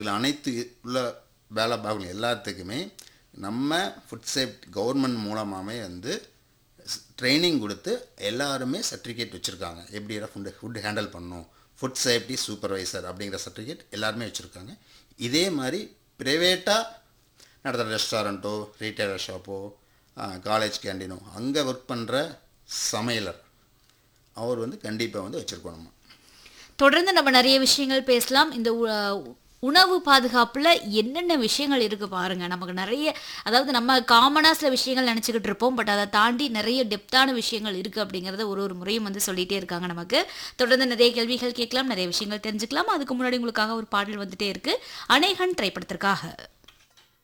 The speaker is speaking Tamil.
இதில் அனைத்து உள்ள வேலை பார்க்கணும் எல்லாத்துக்குமே நம்ம ஃபுட் சேஃப்டி கவர்மெண்ட் மூலமாகவே வந்து ட்ரைனிங் கொடுத்து எல்லாருமே சர்டிஃபிகேட் வச்சுருக்காங்க எப்படி ஃபுட் ஃபுட் ஹேண்டில் பண்ணணும் ஃபுட் சேஃப்டி சூப்பர்வைசர் அப்படிங்கிற சர்டிஃபிகேட் எல்லாருமே வச்சுருக்காங்க இதே மாதிரி ப்ரைவேட்டாக நடத்துகிற ரெஸ்டாரண்ட்டோ ரீட்டைலர் ஷாப்போ காலேஜ் கேண்டீனோ அங்கே ஒர்க் பண்ணுற சமையலர் அவர் வந்து கண்டிப்பாக வந்து வச்சுருக்கோம் நம்ம தொடர்ந்து நம்ம நிறைய விஷயங்கள் பேசலாம் இந்த உ- உணவு பாதுகாப்புல என்னென்ன விஷயங்கள் இருக்கு பாருங்க நமக்கு நிறைய அதாவது நம்ம காமனா சில விஷயங்கள் நினைச்சுக்கிட்டு இருப்போம் பட் அதை தாண்டி நிறைய டெப்தான விஷயங்கள் இருக்கு அப்படிங்கறத ஒரு ஒரு முறையும் வந்து சொல்லிட்டே இருக்காங்க நமக்கு தொடர்ந்து நிறைய கேள்விகள் கேட்கலாம் நிறைய விஷயங்கள் தெரிஞ்சுக்கலாம் அதுக்கு முன்னாடி உங்களுக்காக ஒரு பாடல் வந்துட்டே இருக்கு அநேகன் திரைப்படத்திற்காக